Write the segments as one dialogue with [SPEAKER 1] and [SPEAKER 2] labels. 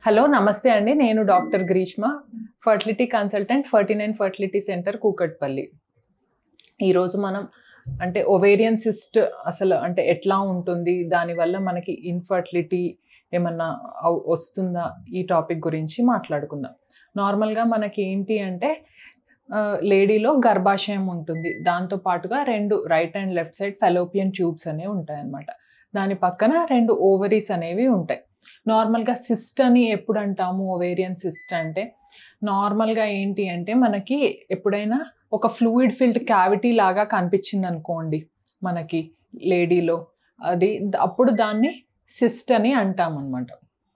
[SPEAKER 1] hello నమస్తే అండి నేను doctor Greeshma fertility consultant ferty nine fertility centre Kukatpally ఈరోజు మనం అంటే ఒవేరియన్ సిస్ట్ అసలు అంటే ఎట్లా ఉంటుంది దానివల్ల మనకి ఇన్ఫర్టిలిటీ ఏమన్నా అవ్- వస్తుందా ఈ టాపిక్ గురించి మాట్లాడుకుందాం నార్మల్గా మనకి ఏంటి అంటే ఆ, లేడీలో గర్భాశయం ఉంటుంది దాంతో పాటుగా రెండు right and left side fallopian tubes అనేవి ఉంటాయి అన్నమాట దాని పక్కన రెండు ఓవరీస్ అనేవి ఉంటాయి నార్మల్గా సిస్ట్ అని ఎప్పుడు అంటాము ఓవేరియన్ సిస్ట్ అంటే నార్మల్గా ఏంటి అంటే మనకి ఎప్పుడైనా ఒక ఫ్లూయిడ్ ఫిల్డ్ క్యావిటీ లాగా కనిపించింది అనుకోండి మనకి లేడీలో అది అప్పుడు దాన్ని సిస్ట్ అని అంటాం అనమాట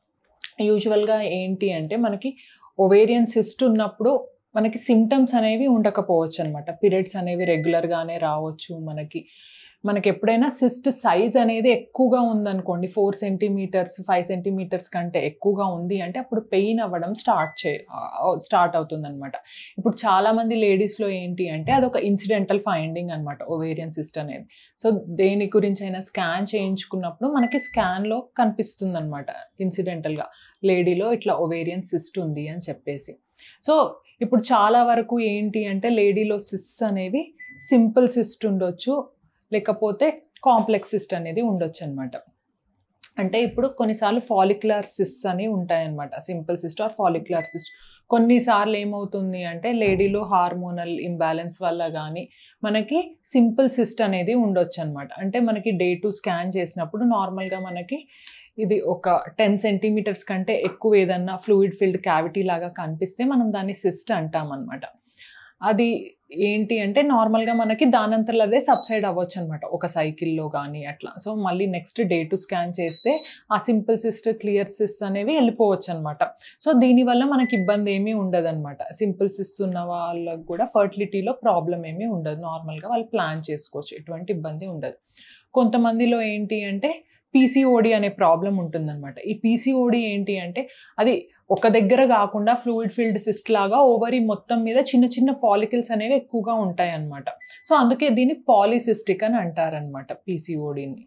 [SPEAKER 1] యూజువల్గా ఏంటి అంటే మనకి ఒవేరియన్ సిస్ట్ ఉన్నప్పుడు మనకి సిమ్టమ్స్ అనేవి ఉండకపోవచ్చు అనమాట పీరియడ్స్ అనేవి రెగ్యులర్గానే రావచ్చు మనకి మనకి ఎప్పుడైనా సిస్ట్ సైజ్ అనేది ఎక్కువగా ఉందనుకోండి ఫోర్ సెంటీమీటర్స్ ఫైవ్ సెంటీమీటర్స్ కంటే ఎక్కువగా ఉంది అంటే అప్పుడు పెయిన్ అవ్వడం స్టార్ట్ చే స్టార్ట్ అవుతుందన్నమాట ఇప్పుడు చాలామంది లేడీస్లో ఏంటి అంటే అదొక ఇన్సిడెంటల్ ఫైండింగ్ అనమాట ఓవేరియన్ సిస్ట్ అనేది సో దేని గురించి అయినా స్కాన్ చేయించుకున్నప్పుడు మనకి స్కాన్లో కనిపిస్తుంది అనమాట ఇన్సిడెంటల్గా లేడీలో ఇట్లా ఒవేరియన్ సిస్ట్ ఉంది అని చెప్పేసి సో ఇప్పుడు చాలా వరకు ఏంటి అంటే లేడీలో సిస్ట్ అనేవి సింపుల్ సిస్ట్ ఉండొచ్చు లేకపోతే కాంప్లెక్స్ సిస్ట్ అనేది ఉండొచ్చు అనమాట అంటే ఇప్పుడు కొన్నిసార్లు ఫాలిక్యులర్ సిస్ట్ అని ఉంటాయన్నమాట simple cyst or follicular cyst కొన్నిసార్లు ఏమవుతుంది అంటే లేడీలో హార్మోనల్ ఇంబ్యాలెన్స్ వల్ల కానీ మనకి సింపుల్ సిస్ట్ అనేది ఉండొచ్చు అనమాట అంటే మనకి డే టు స్కాన్ చేసినప్పుడు నార్మల్గా మనకి ఇది ఒక టెన్ సెంటీమీటర్స్ కంటే ఎక్కువ ఏదన్నా ఫ్లూయిడ్ ఫిల్డ్ క్యావిటీ లాగా కనిపిస్తే మనం దాన్ని సిస్ట్ అంటాం అనమాట అది ఏంటి అంటే నార్మల్గా మనకి దానంతలో అదే సబ్సైడ్ అవ్వచ్చు అనమాట ఒక సైకిల్లో కానీ అట్లా సో మళ్ళీ నెక్స్ట్ డే టు స్కాన్ చేస్తే ఆ సింపుల్ సిస్ట్ క్లియర్ సిస్ట్ అనేవి వెళ్ళిపోవచ్చు అనమాట సో దీనివల్ల మనకి ఇబ్బంది ఏమీ ఉండదు అనమాట సింపుల్ సిస్ట్ ఉన్న వాళ్ళకి కూడా ఫర్టిలిటీలో ప్రాబ్లం ఏమీ ఉండదు నార్మల్గా వాళ్ళు ప్లాన్ చేసుకోవచ్చు ఎటువంటి ఇబ్బంది ఉండదు కొంతమందిలో ఏంటి అంటే పీసీఓడి అనే ప్రాబ్లం ఉంటుందన్నమాట ఈ పీసీఓడి ఏంటి అంటే అది ఒక దగ్గర కాకుండా ఫ్లూయిడ్ ఫీల్డ్ సిస్ట్ లాగా ఓవరీ మొత్తం మీద చిన్న చిన్న ఫాలికల్స్ అనేవి ఎక్కువగా ఉంటాయి అన్నమాట సో అందుకే దీన్ని పాలిసిస్టిక్ అని అంటారనమాట పీసీఓడిని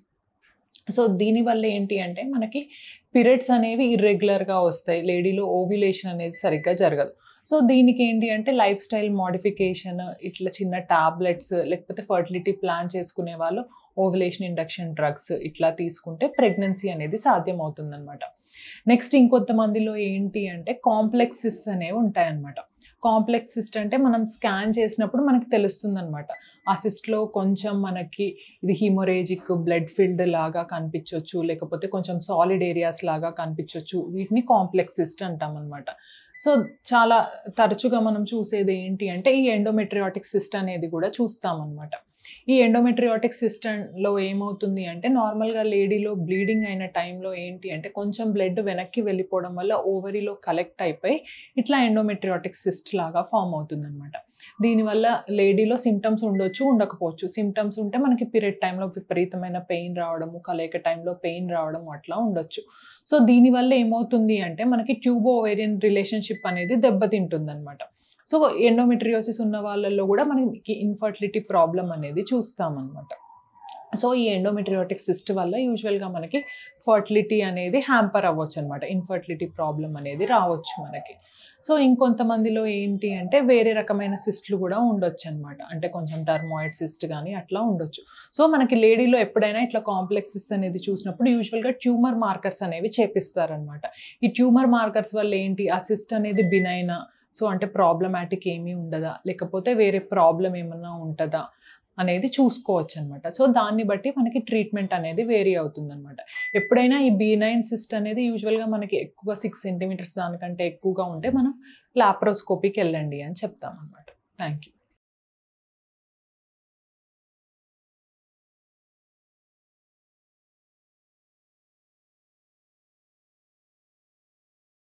[SPEAKER 1] సో దీనివల్ల ఏంటి అంటే మనకి పీరియడ్స్ అనేవి ఇర్రెగ్యులర్గా వస్తాయి లేడీలో ఓవ్యులేషన్ అనేది సరిగ్గా జరగదు సో దీనికి ఏంటి అంటే లైఫ్ స్టైల్ మోడిఫికేషన్ ఇట్లా చిన్న టాబ్లెట్స్ లేకపోతే ఫర్టిలిటీ ప్లాన్ చేసుకునే వాళ్ళు ఓవులేషన్ ఇండక్షన్ డ్రగ్స్ ఇట్లా తీసుకుంటే ప్రెగ్నెన్సీ అనేది సాధ్యం అవుతుందన్నమాట నెక్స్ట్ ఇంకొంతమందిలో ఏంటి అంటే కాంప్లెక్స్ సిస్ట్ అనేవి ఉంటాయన్నమాట కాంప్లెక్స్ సిస్ట్ అంటే మనం స్కాన్ చేసినప్పుడు మనకి తెలుస్తుంది అనమాట ఆ సిస్ట్లో కొంచెం మనకి ఇది హిమోరేజిక్ బ్లడ్ ఫిల్డ్ లాగా కనిపించవచ్చు లేకపోతే కొంచెం సాలిడ్ ఏరియాస్ లాగా కనిపించవచ్చు వీటిని కాంప్లెక్స్ సిస్ట్ అంటాం అనమాట సో చాలా తరచుగా మనం చూసేది ఏంటి అంటే ఈ ఎండోమెట్రియాటిక్ సిస్ట్ అనేది కూడా చూస్తామన్నమాట ఈ ఎండోమెట్రియాటిక్ సిస్టంలో ఏమవుతుంది అంటే నార్మల్గా లేడీలో బ్లీడింగ్ అయిన టైంలో ఏంటి అంటే కొంచెం బ్లడ్ వెనక్కి వెళ్ళిపోవడం వల్ల ఓవరీలో కలెక్ట్ అయిపోయి ఇట్లా ఎండోమెట్రియాటిక్ సిస్ట్ లాగా ఫామ్ అవుతుంది అనమాట దీనివల్ల లేడీలో సిమ్టమ్స్ ఉండొచ్చు ఉండకపోవచ్చు సిమ్టమ్స్ ఉంటే మనకి పీరియడ్ టైంలో విపరీతమైన పెయిన్ రావడము కలయిక టైంలో పెయిన్ రావడం అట్లా ఉండొచ్చు సో దీనివల్ల ఏమవుతుంది అంటే మనకి ట్యూబో ఓవేరియన్ రిలేషన్షిప్ అనేది దెబ్బతింటుంది అనమాట సో ఎండోమెట్రియోసిస్ ఉన్న వాళ్ళల్లో కూడా మనకి ఇన్ఫర్టిలిటీ ప్రాబ్లం అనేది చూస్తామన్నమాట సో ఈ ఎండోమెట్రియోటిక్ సిస్ట్ వల్ల యూజువల్గా మనకి ఫర్టిలిటీ అనేది హ్యాంపర్ అవ్వచ్చు అనమాట ఇన్ఫర్టిలిటీ ప్రాబ్లం అనేది రావచ్చు మనకి సో ఇంకొంతమందిలో ఏంటి అంటే వేరే రకమైన సిస్ట్లు కూడా ఉండొచ్చు అనమాట అంటే కొంచెం టర్మాయిడ్ సిస్ట్ కానీ అట్లా ఉండొచ్చు సో మనకి లేడీలో ఎప్పుడైనా ఇట్లా కాంప్లెక్స్ సిస్ట్ అనేది చూసినప్పుడు యూజువల్గా ట్యూమర్ మార్కర్స్ అనేవి చేపిస్తారనమాట ఈ ట్యూమర్ మార్కర్స్ వల్ల ఏంటి ఆ సిస్ట్ అనేది బినైనా సో అంటే ప్రాబ్లమాటిక్ ఏమీ ఉండదా లేకపోతే వేరే ప్రాబ్లం ఏమన్నా ఉంటుందా అనేది చూసుకోవచ్చు అనమాట సో దాన్ని బట్టి మనకి ట్రీట్మెంట్ అనేది వేరీ అవుతుంది అనమాట ఎప్పుడైనా ఈ బీ నైన్ సిస్ట్ అనేది యూజువల్గా మనకి ఎక్కువగా సిక్స్ సెంటీమీటర్స్ దానికంటే ఎక్కువగా ఉంటే మనం లాప్రోస్కోపీకి వెళ్ళండి అని చెప్తాం అనమాట థ్యాంక్ యూ